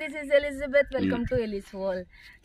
This is Elizabeth welcome to Elis world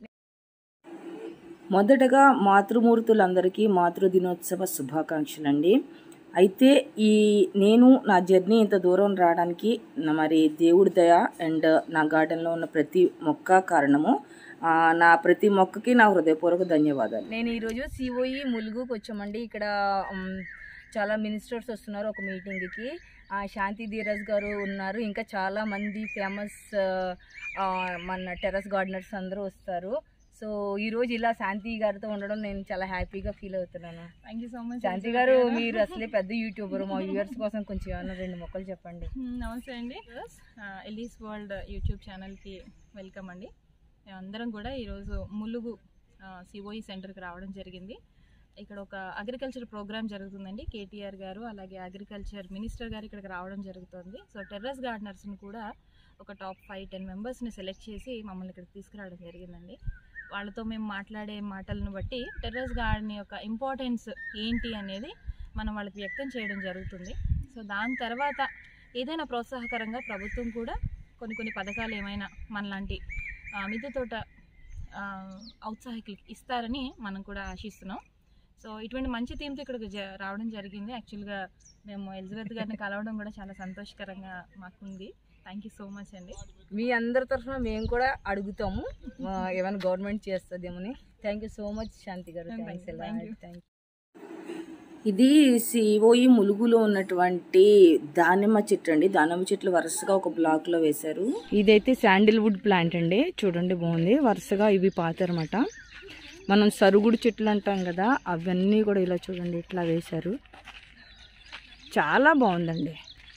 మొదటగా మాతృమూర్తులందరికీ మాతృ దినోత్సవ శుభాకాంక్షలు అండి అయితే ఈ నేను నా జర్నీ ఇంత దూరం రావడానికి నా మరి దేవుడి దయ అండ్ నా గార్డెన్లో ఉన్న ప్రతి మొక్క కారణము ఆ, నా ప్రతి మొక్కకి నా హృదయపూర్వక ధన్యవాదాలు నేను ఈరోజు సిఓఈ ములుగుకి వచ్చామండి ఇక్కడ ఉమ్, చాలా మినిస్టర్స్ వస్తున్నారు ఒక మీటింగ్కి ఆ, శాంతి ధీరజ్ గారు ఉన్నారు ఇంకా చాలా మంది ఫేమస్ మన టెర్రస్ గార్డెనర్స్ అందరూ వస్తారు సో ఈ రోజు ఇలా శాంతి గారితో ఉండడం నేను చాలా హ్యాపీగా ఫీల్ అవుతున్నాను thank you so much Shanti garu మీరు అసలే పెద్ద యూట్యూబర్ మా వ్యూవర్స్ కోసం కొంచెం ఏమైనా రెండు మొక్కలు చెప్పండి నమస్తే అండి ఎలీస్ వరల్డ్ యూట్యూబ్ ఛానల్కి వెల్కమ్ అండి మేమందరం కూడా ఈరోజు ములుగు సిఓఈ సెంటర్కి రావడం జరిగింది ఇక్కడ ఒక అగ్రికల్చర్ ప్రోగ్రామ్ జరుగుతుందండి కేటీఆర్ గారు అలాగే అగ్రికల్చర్ మినిస్టర్ గారు ఇక్కడికి రావడం జరుగుతుంది సో టెర్రస్ గార్డనర్స్ని కూడా ఒక టాప్ ఫైవ్ టెన్ మెంబర్స్ని సెలెక్ట్ చేసి మమ్మల్ని ఇక్కడికి తీసుకురావడం జరిగిందండి వాళ్ళతో మేము మాట్లాడే మాటలను బట్టి టెర్రస్ గార్డెన్ యొక్క ఇంపార్టెన్స్ ఏంటి అనేది మనం వాళ్ళకి వ్యక్తం చేయడం జరుగుతుంది సో దాని తర్వాత ఏదైనా ప్రోత్సాహకరంగా ప్రభుత్వం కూడా కొన్ని కొన్ని పథకాలు ఏమైనా మనలాంటి ఆ, మిద్దె తోట ఆ, ఔత్సాహికులకి ఇస్తారని మనం కూడా ఆశిస్తున్నాం సో ఇటువంటి మంచి థీమ్తో ఇక్కడికి జ- రావడం జరిగింది యాక్చువల్గా మేము ఎలిజబెత్ గారిని కలవడం కూడా చాలా సంతోషకరంగా మాకుంది థ్యాంక్ యూ సో మచ్ అండి మీ అందరి తరఫున మేము కూడా అడుగుతాము ఆ, ఏమైనా గవర్నమెంట్ చేస్తుందేమని thank you so much Shanti garu Thank you. Thanks Thank you. Thank ఇది సిఓఈ ములుగులో ఉన్నటువంటి దానిమ్మ చెట్టు అండి దానిమ్మ చెట్లు వరుసగా ఒక బ్లాక్లో వేశారు ఇదైతే శాండిల్వుడ్ ప్లాంట్ అండి చూడండి బాగుంది వరుసగా ఇవి పాతారన్నమాట మనం సరుగుడు చెట్లు అంటాం కదా అవన్నీ కూడా ఇలా చూడండి ఇట్లా వేశారు చాలా బాగుందండి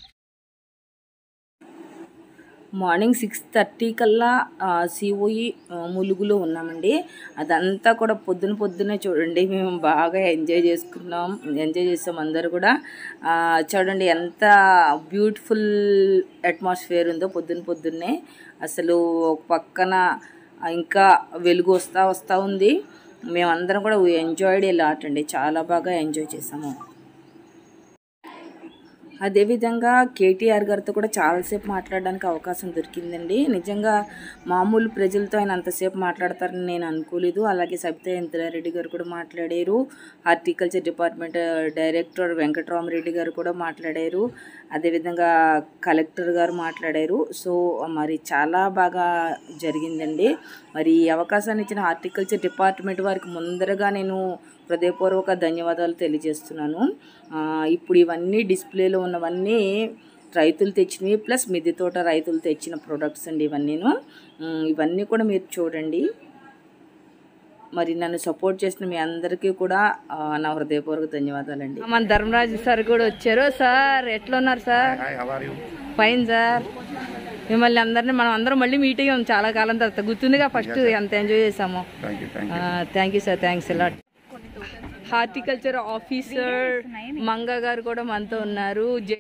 మార్నింగ్ సిక్స్ థర్టీ కల్లా సిఓఈ ములుగులో ఉన్నామండి అదంతా కూడా పొద్దున పొద్దునే చూడండి మేము బాగా ఎంజాయ్ చేసుకున్నాం ఎంజాయ్ చేసాం అందరూ కూడా ఆ, చూడండి ఎంత బ్యూటిఫుల్ అట్మాస్ఫియర్ ఉందో పొద్దున పొద్దున్నే అసలు ఒక పక్కన ఇంకా వెలుగు వస్తూ వస్తూ ఉంది మేమందరం కూడా ఎంజాయ్డ్ ఏ లాట్ అండి చాలా బాగా ఎంజాయ్ చేసాము అదేవిధంగా కేటీఆర్ గారితో కూడా చాలాసేపు మాట్లాడడానికి అవకాశం దొరికిందండి నిజంగా మామూలు ప్రజలతో ఆయన అంతసేపు మాట్లాడతారని నేను అనుకోలేదు అలాగే సబితా ఇంద్రారెడ్డి గారు కూడా మాట్లాడారు హార్టికల్చర్ డిపార్ట్మెంట్ డైరెక్టర్ వెంకటరామరెడ్డి గారు కూడా మాట్లాడారు అదేవిధంగా కలెక్టర్ గారు మాట్లాడారు సో మరి చాలా బాగా జరిగిందండి మరి ఈ అవకాశాన్ని ఇచ్చిన హార్టికల్చర్ డిపార్ట్మెంట్ వారికి ముందరగా నేను హృదయపూర్వక ధన్యవాదాలు తెలియజేస్తున్నాను ఆ, ఇప్పుడు ఇవన్నీ డిస్ప్లేలో ఉన్నవన్నీ రైతులు తెచ్చినవి ప్లస్ మిద్దె తోట రైతులు తెచ్చిన ప్రొడక్ట్స్ అండి ఇవన్నీను ఉమ్, ఇవన్నీ కూడా మీరు చూడండి మరి నన్ను సపోర్ట్ చేసిన మీ అందరికీ కూడా ఆ, నా హృదయపూర్వక ధన్యవాదాలండి మన ధర్మరాజు సార్ కూడా వచ్చారు సార్ ఎట్లా ఉన్నారు సార్ ఫైన్ సార్ మిమ్మల్ని అందరినీ మనం అందరం మళ్ళీ మీట్ అయ్యాం చాలా కాలం తర్వాత గుర్తుందిగా ఫస్ట్ ఎంత ఎంజాయ్ చేసాము thank you sir thanks a lot horticulture officer Manga garu కూడా మనతో ఉన్నారు జై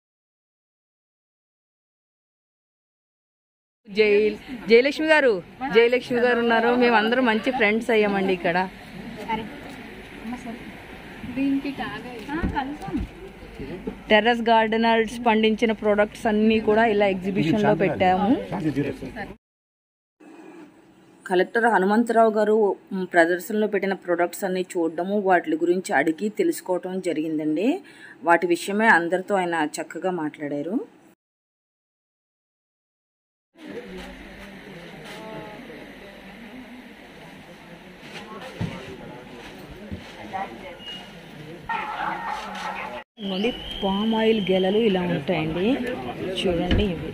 జై జయలక్ష్మి గారు జయలక్ష్మి గారు ఉన్నారు మేమందరం మంచి ఫ్రెండ్స్ అయ్యామండి ఇక్కడ టెర్రస్ గార్డెనర్స్ పండించిన ప్రొడక్ట్స్ అన్నీ కూడా ఇలా ఎగ్జిబిషన్ లో పెట్టాము కలెక్టర్ హనుమంతరావు గారు మ్, ప్రదర్శనలో పెట్టిన ప్రొడక్ట్స్ అన్ని చూడడము వాటి గురించి అడిగి తెలుసుకోవటం జరిగిందండి వాటి విషయమే అందరితో ఆయన చక్కగా మాట్లాడారు ఇదిగోండి పామ్ ఆయిల్ గెలలు ఇలా ఉంటాయండి చూడండి ఇవి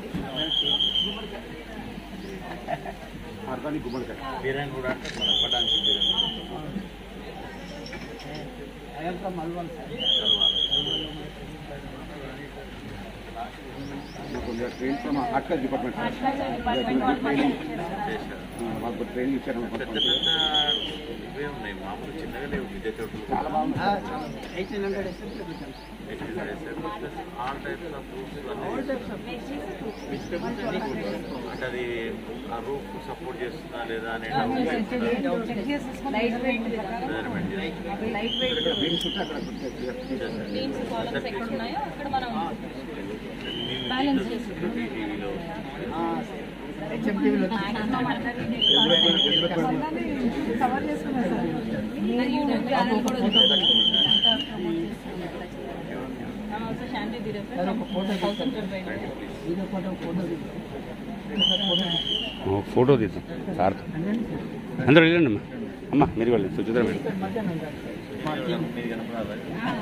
బిర్యానీ కూడా అంటే మన పటాన్చి బిర్యానీ అట్లా డిపార్ట్మెంట్ మాకు ట్రైనింగ్ ఇచ్చారు పెద్ద పెద్ద ఇవే ఉన్నాయి మామూలు చిన్నగా లేవు విద్య చోట్లు ఆల్ టైప్స్ ఆఫ్ ఫ్రూట్స్ అంటే అది ఆ రూఫ్ సపోర్ట్ చేస్తుందా లేదా అనే బీమ్స్ కాలమ్స్ ఎక్కడ ఉన్నాయో అక్కడ మనం బ్యాలెన్స్ చేసుకుంటాం టీవీలో శాంతి ధీరజ్ ఫోటో తీద్దాం సార్ అందరూ వెళ్ళండి అమ్మా అమ్మ మీరు వెళ్ళండి సుచిత్ర మేడం మీరు కనపడాలి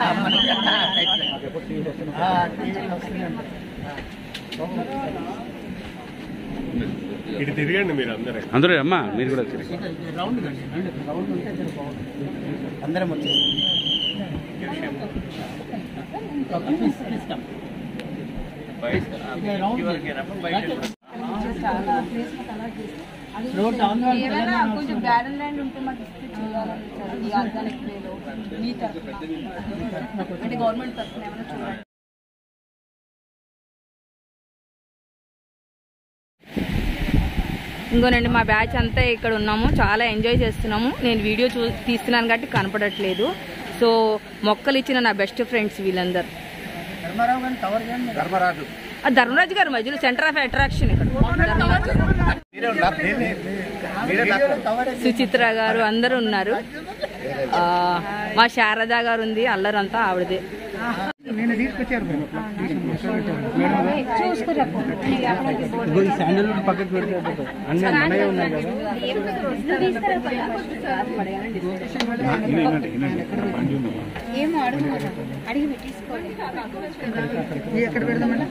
ఇటు తిరగండి మీరు అందరూ అందరూ అమ్మా మీరు కూడా వచ్చారు అందరం వచ్చేసి బయట వరకేనప్పుడు బయట ఏమైనా కొంచెం బ్యారన్ ల్యాండ్ ఉంటే మాకు ఇస్తే చేయాలని సార్ ఈ ఆర్గానిక్ వేలో మీ తరఫున అంటే గవర్నమెంట్ తరఫున ఏమైనా చూడాలి ఇంకోనండి మా బ్యాచ్ అంతా ఇక్కడ ఉన్నాము చాలా ఎంజాయ్ చేస్తున్నాము నేను వీడియో చూ తీస్తున్నాను కాబట్టి కనపడట్లేదు సో మొక్కలు ఇచ్చిన నా బెస్ట్ ఫ్రెండ్స్ వీళ్ళందరూ ధర్మారావు గారిని కవర్ చేయండి ధర్మరాజు ఆ ధర్మరాజు గారు మధ్యలో సెంటర్ ఆఫ్ అట్రాక్షన్ ఇక్కడ కవర్ సుచిత్ర గారు అందరూ ఉన్నారు ఆ, మా శారద గారు ఉంది అల్లరంతా ఆవిడదే నేను తీసుకొచ్చారు శాండల్వుడ్ పక్కకు పెడితే అన్ని మనమే ఉన్నాయి కదా ఇది ఎక్కడ పెడదామండి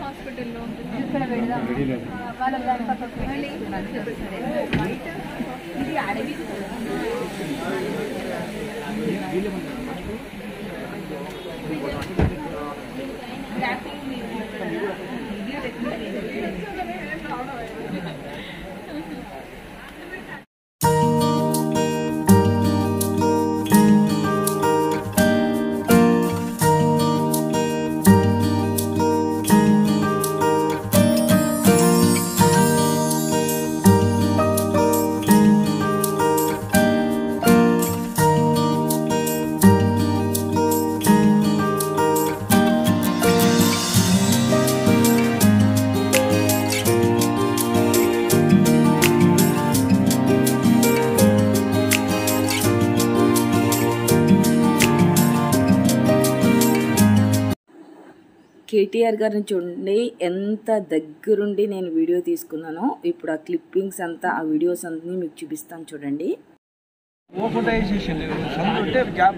కేటీఆర్ గారిని చూడండి ఎంత దగ్గరుండి నేను వీడియో తీసుకున్నానో ఇప్పుడు ఆ క్లిప్పింగ్స్ అంతా ఆ వీడియోస్ అన్నీ మీకు చూపిస్తాను చూడండి ఓపెన్ వేసేసింది సందు ఉంటే గ్యాప్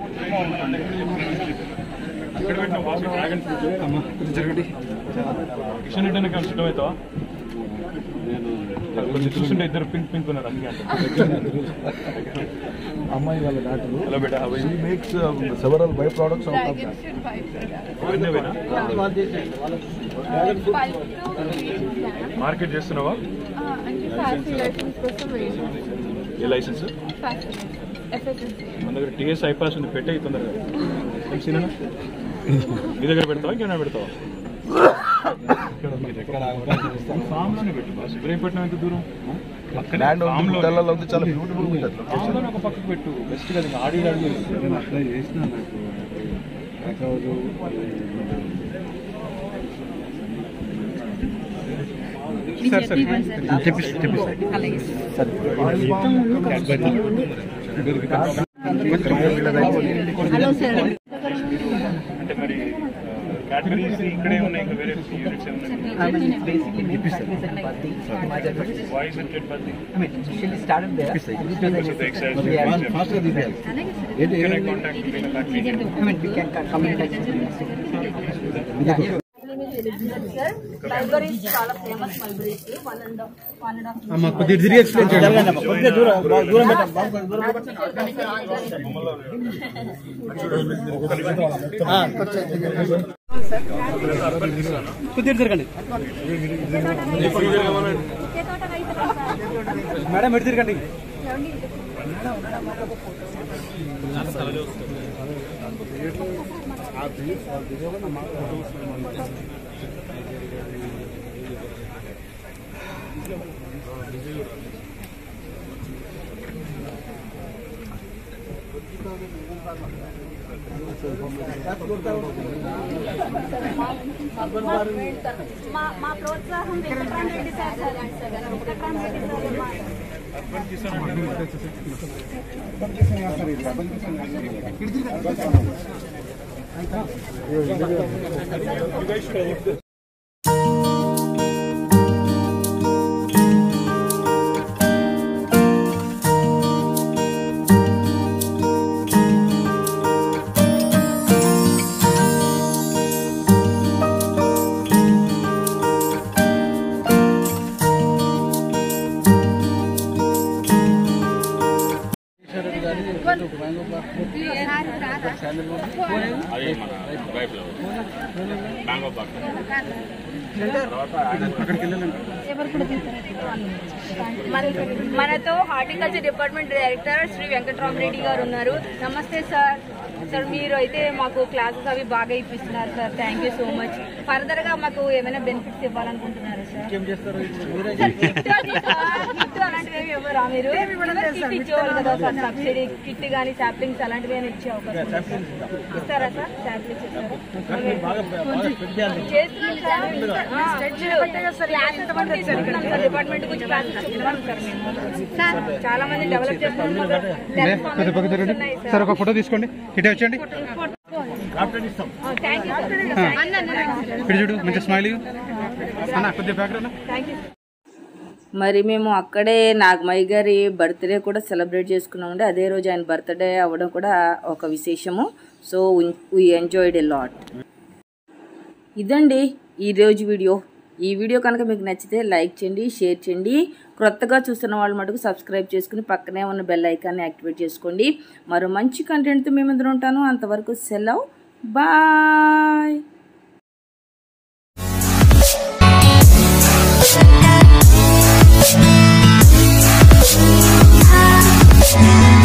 అక్కడ పెట్టిన బాబు డ్రాగన్ ఫ్రూట్ జరగండి కిషన్ రెడ్డి అన్న సిద్ధం అవుతావా కొంచెం చూస్తుంటే ఇద్దరు పింక్ పింక్ ఉన్నారు అందుకే అమ్మాయి వాళ్ళ డాక్టర్ హలో బేటా how are you? Makes several by products out of అవన్నీ అవేనా? మార్కెట్ చేస్తున్నావా ఏ లైసెన్స్ మన దగ్గర టీఎస్ ఐపాస్ ఉంది పెట్టే తొందరగా తెలిసిన మీ దగ్గర పెడతావా ఇంకేమైనా పెడతావా ఫామ్ లోనే పెట్టు బాస్ ఇబ్రహీంపట్నం ఎంత దూరం పక్కనే ల్యాండ్ farm లోనే. తెల్లలో ఉంది చాలా బ్యూటిఫుల్ ఉంటుంది ఫామ్ లోనే ఒక పక్కకు పెట్టు బెస్ట్ కదా ఇంకా ఆడి ఆడి అప్లై చేసిన నాకు అంటే మరి కేటగిరీస్ ఇక్కడే ఉన్నాయి ఇంకా వేరే యూనిట్స్ ఏమున్నాయి వాయిస్ అండ్ టెట్ పద్ధతి ఫాస్ట్గా తీసేయాలి ఏంటి Can I contact you in a back meeting? Sir mulberries చాలా famous mulberries one and one and half అమ్మ కొద్దిగా తిరిగి ఎక్స్ప్లెయిన్ చేయండి కొద్దిగా దూరం దూరం కొద్దిగా తిరగండి మేడం ఎటు తిరగండి మా మా ప్రోత్సాహం Venkataramareddy sir sir Venkataramareddy sir మా అది మన వైఫ్లో మ్యాంగో పార్క్ మన మనతో horticulture department director Shri Venkataramareddy garu ఉన్నారు నమస్తే సార్ సార్ మీరు అయితే మాకు క్లాసెస్ అవి బాగా ఇప్పిస్తున్నారు sir thank you so much further గా మాకు ఏమైనా బెనిఫిట్స్ ఇవ్వాలనుకుంటున్నారు సార్ ఏం చేస్తారు సార్, కిట్ అది సార్, కిట్ అలాంటివి ఏమి ఇవ్వరా మీరు కిట్ ఇచ్చేవాళ్ళు కదా సార్ సబ్సిడీ కిట్ కానీ సాప్లింగ్స్ అలాంటివి ఏమైనా ఇచ్చే అవకాశం ఉందా సార్? ఇస్తారా సార్ సాప్లింగ్స్ ఇస్తారా చేస్తున్నాం సార్ ఆ, క్లాసెస్ కూడా తీసుకుంటున్నాం సార్ డిపార్ట్మెంట్ గురించి క్లాసెస్ చెప్తున్నాం సార్ మేము సార్ చాలా మంది డెవలప్ చేస్తున్నాం సార్ కొద్దిగా పక్కకు తిరగండి సార్ ఒక ఫోటో తీసుకోండి ఇటే వచ్చండి థ్యాంక్ యూ సార్ అన్న ఇక్కడ చూడు మంచి స్మైల్ అన్న కొద్దిగా బ్యాక్గ్రౌండ్ థ్యాంక్ యూ మరి మేము అక్కడే నాగమయ్య గారి బర్త్డే కూడా సెలబ్రేట్ చేసుకున్నామండి అదే రోజు ఆయన బర్త్డే అవ్వడం కూడా ఒక విశేషము so we enjoyed a lot ఇదండి ఈరోజు వీడియో ఈ వీడియో కనుక మీకు నచ్చితే లైక్ చేయండి షేర్ చేయండి క్రొత్తగా చూస్తున్న వాళ్ళు మటుకు సబ్స్క్రైబ్ చేసుకుని పక్కనే ఉన్న బెల్ ఐకాన్ని యాక్టివేట్ చేసుకోండి మరో మంచి కంటెంట్తో మేము ఎదురు ఉంటాను అంతవరకు సెలవు బాయ్ Thank you.